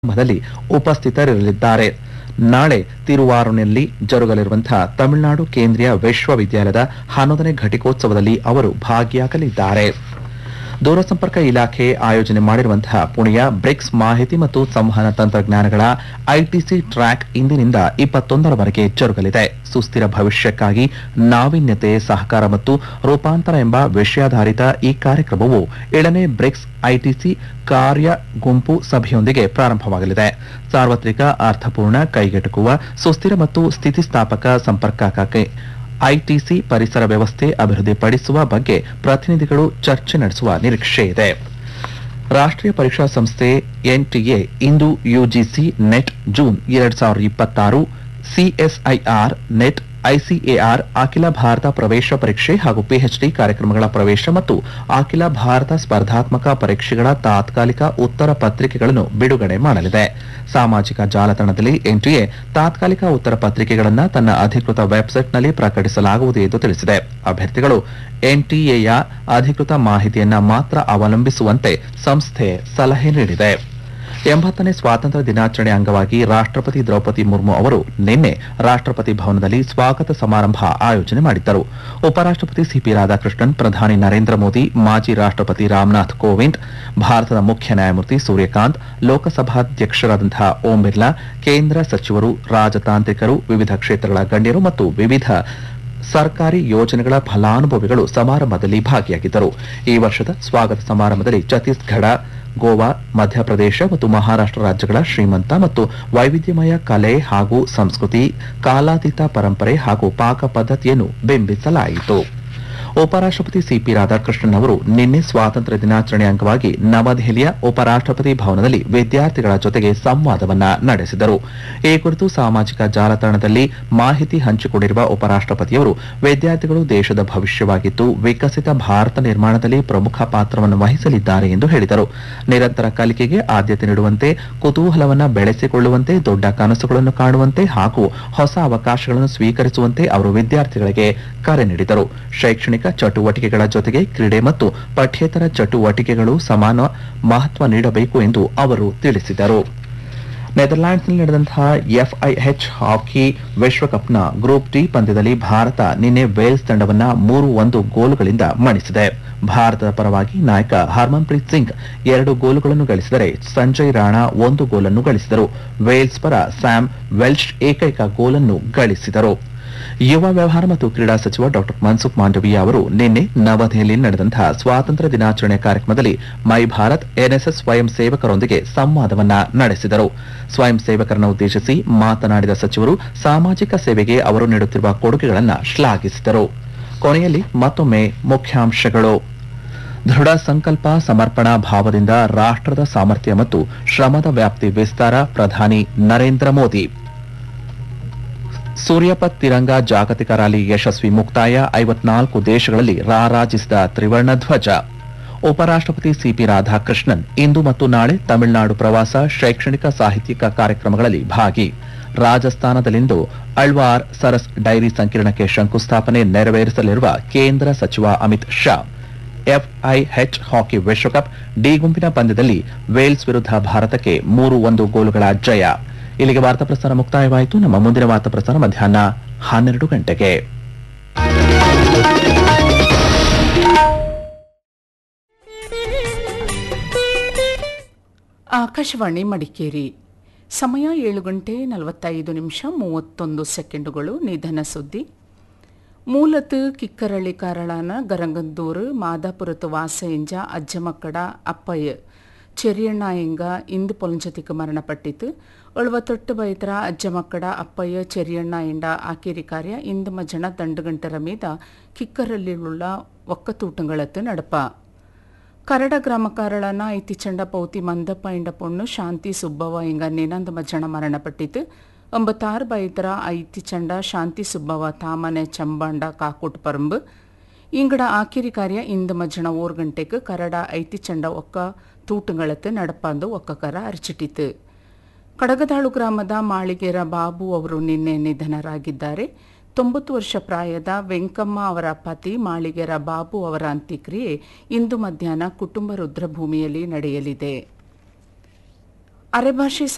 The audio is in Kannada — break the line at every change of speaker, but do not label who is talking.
ಸಮಾರಂಭದಲ್ಲಿ ಉಪಸ್ಥಿತರಿರಲಿದ್ದಾರೆ ನಾಳೆ ತಿರುವಾರೂರಿನಲ್ಲಿ ಜರುಗಲಿರುವಂತಹ ತಮಿಳುನಾಡು ಕೇಂದ್ರೀಯ ವಿಶ್ವವಿದ್ಯಾಲಯದ ಹನ್ನೊಂದನೇ ಘಟಿಕೋತ್ಸವದಲ್ಲಿ ಅವರು ಭಾಗಿಯಾಗಲಿದ್ದಾರೆ ದೂರಸಂಪರ್ಕ ಇಲಾಖೆ ಆಯೋಜನೆ ಮಾಡಿರುವಂತಹ ಪುಣೆಯ ಬ್ರಿಕ್ಸ್ ಮಾಹಿತಿ ಮತ್ತು ಸಂವಹನ ತಂತ್ರಜ್ಞಾನಗಳ ಐಟಿಸಿ ಟ್ರ್ಯಾಕ್ ಇಂದಿನಿಂದ ಇಪ್ಪತ್ತೊಂದರವರೆಗೆ ಜರುಗಲಿದೆ ಸುಸ್ಥಿರ ಭವಿಷ್ಯಕ್ಕಾಗಿ ನಾವೀನ್ಯತೆ ಸಹಕಾರ ಮತ್ತು ರೂಪಾಂತರ ಎಂಬ ವಿಷಯಾಧಾರಿತ ಈ ಕಾರ್ಯಕ್ರಮವು ಏಳನೇ ಬ್ರಿಕ್ಸ್ ಐಟಿಸಿ ಕಾರ್ಯ ಗುಂಪು ಸಭೆಯೊಂದಿಗೆ ಪ್ರಾರಂಭವಾಗಲಿದೆ ಸಾರ್ವತ್ರಿಕ ಅರ್ಥಪೂರ್ಣ ಕೈಗೆಟುಕುವ ಸುಸ್ಥಿರ ಮತ್ತು ಸ್ಥಿತಿಸ್ಥಾಪಕ ಸಂಪರ್ಕಕ್ಕಾಗಿ ಐಟಿಸಿ ಪರಿಸರ ವ್ಯವಸ್ಥೆ ಅಭಿವೃದ್ಧಿಪಡಿಸುವ ಬಗ್ಗೆ ಪ್ರತಿನಿಧಿಗಳು ಚರ್ಚೆ ನಡೆಸುವ ನಿರೀಕ್ಷೆ ಇದೆ ರಾಷ್ಟ್ರೀಯ ಪರೀಕ್ಷಾ ಸಂಸ್ಥೆ ಎನ್ಟಿಎ ಇಂದು ಯುಜಿಸಿ ನೆಟ್ ಜೂನ್ ಎರಡ್ ಸಾವಿರದ ಇಪ್ಪತ್ತಾರು ಸಿಎಸ್ಐಆರ್ ನೆಟ್ ಐಸಿಎಆರ್ ಅಖಿಲ ಭಾರತ ಪ್ರವೇಶ ಪರೀಕ್ಷೆ ಹಾಗೂ ಪಿಎಚ್ಡಿ ಕಾರ್ಯಕ್ರಮಗಳ ಪ್ರವೇಶ ಮತ್ತು ಅಖಿಲ ಭಾರತ ಸ್ಪರ್ಧಾತ್ಮಕ ಪರೀಕ್ಷೆಗಳ ತಾತ್ಕಾಲಿಕ ಉತ್ತರ ಪತ್ರಿಕೆಗಳನ್ನು ಬಿಡುಗಡೆ ಮಾಡಲಿದೆ ಸಾಮಾಜಿಕ ಜಾಲತಾಣದಲ್ಲಿ ಎನ್ಟಿಎ ತಾತ್ಕಾಲಿಕ ಉತ್ತರ ಪತ್ರಿಕೆಗಳನ್ನು ತನ್ನ ಅಧಿಕೃತ ವೆಬ್ಸೈಟ್ನಲ್ಲಿ ಪ್ರಕಟಿಸಲಾಗುವುದು ಎಂದು ತಿಳಿಸಿದೆ ಅಭ್ಯರ್ಥಿಗಳು ಎನ್ಟಿಎಯ ಅಧಿಕೃತ ಮಾಹಿತಿಯನ್ನ ಮಾತ್ರ ಅವಲಂಬಿಸುವಂತೆ ಸಂಸ್ಥೆ ಸಲಹೆ ನೀಡಿದೆ ಎಂಬತ್ತನೇ ಸ್ವಾತಂತ್ರ್ಯ ದಿನಾಚರಣೆ ಅಂಗವಾಗಿ ರಾಷ್ಟ್ರಪತಿ ದ್ರೌಪದಿ ಮುರ್ಮು ಅವರು ನಿನ್ನೆ ರಾಷ್ಟ್ರಪತಿ ಭವನದಲ್ಲಿ ಸ್ವಾಗತ ಸಮಾರಂಭ ಆಯೋಜನೆ ಮಾಡಿದ್ದರು ಉಪರಾಷ್ಟ್ರಪತಿ ಸಿಪಿ ರಾಧಾಕೃಷ್ಣನ್ ಪ್ರಧಾನಿ ನರೇಂದ್ರ ಮೋದಿ ಮಾಜಿ ರಾಷ್ಟ್ರಪತಿ ರಾಮನಾಥ್ ಕೋವಿಂದ್ ಭಾರತದ ಮುಖ್ಯ ನ್ಯಾಯಮೂರ್ತಿ ಸೂರ್ಯಕಾಂತ್ ಲೋಕಸಭಾಧ್ಯಕ್ಷರಾದಂತಹ ಓಂ ಬಿರ್ಲಾ ಕೇಂದ್ರ ಸಚಿವರು ರಾಜತಾಂತ್ರಿಕರು ವಿವಿಧ ಕ್ಷೇತ್ರಗಳ ಗಣ್ಯರು ಮತ್ತು ವಿವಿಧ ಸರ್ಕಾರಿ ಯೋಜನೆಗಳ ಫಲಾನುಭವಿಗಳು ಸಮಾರಂಭದಲ್ಲಿ ಭಾಗಿಯಾಗಿದ್ದರು ಈ ವರ್ಷದ ಸ್ವಾಗತ ಸಮಾರಂಭದಲ್ಲಿ ಛತ್ತೀಸ್ಗಢ ಗೋವಾ ಮಧ್ಯಪ್ರದೇಶ ಮತ್ತು ಮಹಾರಾಷ್ಟ್ರ ರಾಜ್ಯಗಳ ಶ್ರೀಮಂತ ಮತ್ತು ವೈವಿಧ್ಯಮಯ ಕಲೆ ಹಾಗೂ ಸಂಸ್ಕೃತಿ ಕಾಲಾತೀತ ಪರಂಪರೆ ಹಾಗೂ ಪಾಕ ಪದ್ಧತಿಯನ್ನು ಬಿಂಬಿಸಲಾಯಿತು ಉಪರಾಷ್ಟ್ರಪತಿ ಸಿಪಿ ರಾಧಾಕೃಷ್ಣನ್ ಅವರು ನಿನ್ನೆ ಸ್ವಾತಂತ್ರ್ಯ ದಿನಾಚರಣೆ ಅಂಗವಾಗಿ ನವದೆಹಲಿಯ ಉಪರಾಷ್ಟ್ರಪತಿ ಭವನದಲ್ಲಿ ವಿದ್ಯಾರ್ಥಿಗಳ ಜೊತೆಗೆ ಸಂವಾದವನ್ನ ನಡೆಸಿದರು ಈ ಕುರಿತು ಸಾಮಾಜಿಕ ಜಾಲತಾಣದಲ್ಲಿ ಮಾಹಿತಿ ಹಂಚಿಕೊಂಡಿರುವ ಉಪರಾಷ್ಟ್ರಪತಿಯವರು ವಿದ್ಯಾರ್ಥಿಗಳು ದೇಶದ ಭವಿಷ್ಯವಾಗಿದ್ದು ವಿಕಸಿತ ಭಾರತ ನಿರ್ಮಾಣದಲ್ಲಿ ಪ್ರಮುಖ ಪಾತ್ರವನ್ನು ವಹಿಸಲಿದ್ದಾರೆ ಎಂದು ಹೇಳಿದರು ನಿರಂತರ ಕಲಿಕೆಗೆ ಆದ್ಯತೆ ನೀಡುವಂತೆ ಕುತೂಹಲವನ್ನ ಬೆಳೆಸಿಕೊಳ್ಳುವಂತೆ ದೊಡ್ಡ ಕನಸುಗಳನ್ನು ಕಾಣುವಂತೆ ಹಾಗೂ ಹೊಸ ಅವಕಾಶಗಳನ್ನು ಸ್ವೀಕರಿಸುವಂತೆ ಅವರು ವಿದ್ಯಾರ್ಥಿಗಳಿಗೆ ಕರೆ ನೀಡಿದರು ಶೈಕ್ಷಣಿಕ ಚಟುವಟಿಕೆಗಳ ಜೊತೆಗೆ ಕ್ರೀಡೆ ಮತ್ತು ಪಠ್ಯೇತರ ಚಟುವಟಿಕೆಗಳು ಸಮಾನ ಮಹತ್ವ ನೀಡಬೇಕು ಎಂದು ಅವರು ತಿಳಿಸಿದರು ನೆದರ್ಲ್ಯಾಂಡ್ಸ್ನಲ್ಲಿ ನಡೆದಂತಹ ಎಫ್ಐಎಚ್ ಹಾಕಿ ವಿಶ್ವಕಪ್ನ ಗ್ರೂಪ್ ಡಿ ಪಂದ್ಯದಲ್ಲಿ ಭಾರತ ನಿನ್ನೆ ವೇಲ್ಸ್ ತಂಡವನ್ನ ಮೂರು ಒಂದು ಗೋಲುಗಳಿಂದ ಮಣಿಸಿದೆ ಭಾರತದ ಪರವಾಗಿ ನಾಯಕ ಹರ್ಮನ್ಪ್ರೀತ್ ಸಿಂಗ್ ಎರಡು ಗೋಲುಗಳನ್ನು ಗಳಿಸಿದರೆ ಸಂಜಯ್ ರಾಣಾ ಒಂದು ಗೋಲನ್ನು ಗಳಿಸಿದರು ವೇಲ್ಸ್ ಪರ ಸ್ಯಾಮ್ ವೆಲ್ಶ್ ಏಕೈಕ ಗೋಲನ್ನು ಗಳಿಸಿದರು ಯುವ ವ್ಯವಹಾರ ಮತ್ತು ಕ್ರೀಡಾ ಸಚಿವ ಡಾಕ್ಟರ್ ಮನ್ಸುಖ್ ಮಾಂಡವೀಯ ಅವರು ನಿನ್ನೆ ನವದೆಹಲಿಯಲ್ಲಿ ನಡೆದಂತಹ ಸ್ವಾತಂತ್ರ್ಯ ದಿನಾಚರಣೆ ಕಾರ್ಯಕ್ರಮದಲ್ಲಿ ಮೈ ಭಾರತ್ ಎನ್ಎಸ್ಎಸ್ ಸ್ವಯಂ ಸೇವಕರೊಂದಿಗೆ ಸಂವಾದವನ್ನ ನಡೆಸಿದರು ಸ್ವಯಂ ಸೇವಕರನ್ನು ಉದ್ದೇಶಿಸಿ ಮಾತನಾಡಿದ ಸಚಿವರು ಸಾಮಾಜಿಕ ಸೇವೆಗೆ ಅವರು ನೀಡುತ್ತಿರುವ ಕೊಡುಗೆಗಳನ್ನು ಶ್ಲಾಘಿಸಿದರು ಕೊನೆಯಲ್ಲಿ ಮತ್ತೊಮ್ಮೆ ಮುಖ್ಯಾಂಶಗಳು ದೃಢ ಸಂಕಲ್ಪ ಸಮರ್ಪಣಾ ಭಾವದಿಂದ ರಾಷ್ಟ್ರದ ಸಾಮರ್ಥ್ಯ ಮತ್ತು ಶ್ರಮದ ವ್ಯಾಪ್ತಿ ವಿಸ್ತಾರ ಪ್ರಧಾನಿ ನರೇಂದ್ರ ಮೋದಿ ಸೂರ್ಯಪತ್ ತಿರಂಗ ಜಾಗತಿಕ ರ್ಯಾಲಿ ಯಶಸ್ವಿ ಮುಕ್ತಾಯ ಐವತ್ನಾಲ್ಕು ದೇಶಗಳಲ್ಲಿ ರಾರಾಜಿಸಿದ ತ್ರಿವರ್ಣ ಧ್ವಜ ಉಪರಾಷ್ಟ್ರಪತಿ ಸಿಪಿ ರಾಧಾಕೃಷ್ಣನ್ ಇಂದು ಮತ್ತು ನಾಳೆ ತಮಿಳುನಾಡು ಪ್ರವಾಸ ಶೈಕ್ಷಣಿಕ ಸಾಹಿತ್ಯಿಕ ಕಾರ್ಯಕ್ರಮಗಳಲ್ಲಿ ಭಾಗಿ ರಾಜಸ್ಥಾನದಲ್ಲಿಂದು ಅಳ್ವಾರ್ ಸರಸ್ ಡೈರಿ ಸಂಕಿರಣಕ್ಕೆ ಶಂಕುಸ್ಥಾಪನೆ ನೆರವೇರಿಸಲಿರುವ ಕೇಂದ್ರ ಸಚಿವ ಅಮಿತ್ ಶಾ ಎಫ್ಐಎಚ್ ಹಾಕಿ ವಿಶ್ವಕಪ್ ಡಿ ಗುಂಪಿನ ಪಂದ್ಯದಲ್ಲಿ ವೇಲ್ಸ್ ವಿರುದ್ಧ ಭಾರತಕ್ಕೆ ಮೂರು ಒಂದು ಗೋಲುಗಳ ಜಯ ಇಲ್ಲಿಗೆ ವಾರ್ತಾ ಪ್ರಸಾರ ಮುಕ್ತಾಯವಾಯಿತು ನಮ್ಮ ಮುಂದಿನ ವಾರ್ತಾ ಪ್ರಸಾರ ಮಧ್ಯಾಹ್ನ ಹನ್ನೆರಡು ಗಂಟೆಗೆ
ಆಕಾಶವಾಣಿ ಮಡಿಕೇರಿ ಸಮಯ ಏಳು ಗಂಟೆ ನಲವತ್ತೈದು ನಿಮಿಷ ಮೂವತ್ತೊಂದು ಸೆಕೆಂಡುಗಳು ನಿಧನ ಸುದ್ದಿ ಮೂಲತು ಕಿಕ್ಕರಳ್ಳಿ ಕಾರಳಾನ ಗರಂಗಂದೂರು ಮಾದಾಪುರತು ವಾಸೆಂಜ ಅಜ್ಜಮಕ್ಕಡ ಅಪ್ಪಯ್ಯ ಚೆರಿಯಣ್ಣ ಎಂಗ ಇಂದು ಪೊಲಂಜತಿக்கு ಮರಣಪಟ್ಟಿತು ಎಳುವತ್ತೊಟ್ಟು ಬೈತರ ಅಜ್ಜಮಕ್ಕಡ ಅಪ್ಪಯ್ಯ ಚೆರಿಯಣ್ಣ ಎಂಡ ಆಕೇರಿ ಕಾರ್ಯ ಇಂದು ಮಜ್ಜನ ದಂಡುಗಂಟರ ಮೀದ ಕಿಕ್ಕರಳ್ಳಿಯುಳ್ಳ ಒಕ್ಕತೂಟಂಗಳತ್ತು ನಡಪ ಕರಡ ಗ್ರಾಮಕಾರಳನ ಐತಿಚಂಡ ಪೌತಿ ಮಂದಪ್ಪ ಎಂಡ ಪೊಣ್ಣು ಶಾಂತಿ ಸುಬ್ಬವ್ವ ಎಂಗ ನೆನಂದ ಮಜ್ಜನ ಮರಣಪಟ್ಟಿತು ಒಂಬತ್ತಾರು ಬೈತರ ಐತಿಚಂಡ ಶಾಂತಿ ಸುಬ್ಬವ್ವ ತಾಮನೆ ಚಂಬಾಂಡ ಕಾಕುಟ್ ಪರಂಬು ಇಂಗಡ ಆಕಿರಿ ಕಾರ್ಯ ಇಂದು ಮಜ್ಜನ ಓರ್ ಗಂಟೆಗೆ ಕರಡ ಐತಿಚಂಡ ಒಕ್ಕ ತೂಟುಗಳತ್ತು ನಡಪಂದು ಒಕ್ಕ ಕರ ಅರಚಿಟ್ಟಿತು ಕಡಗದಾಳು ಗ್ರಾಮದ ಮಾಳಿಗೆರ ಬಾಬು ಅವರು ನಿನ್ನೆ ನಿಧನರಾಗಿದ್ದಾರೆ ತೊಂಬತ್ತು ವರ್ಷ ಪ್ರಾಯದ ವೆಂಕಮ್ಮ ಅವರ ಪತಿ ಮಾಳಿಗೆರ ಬಾಬು ಅವರ ಅಂತ್ಯಕ್ರಿಯೆ ಇಂದು ಮಧ್ಯಾಹ್ನ ಕುಟುಂಬ ರುದ್ರಭೂಮಿಯಲ್ಲಿ ನಡೆಯಲಿದೆ ಅರೆಭಾಷೆ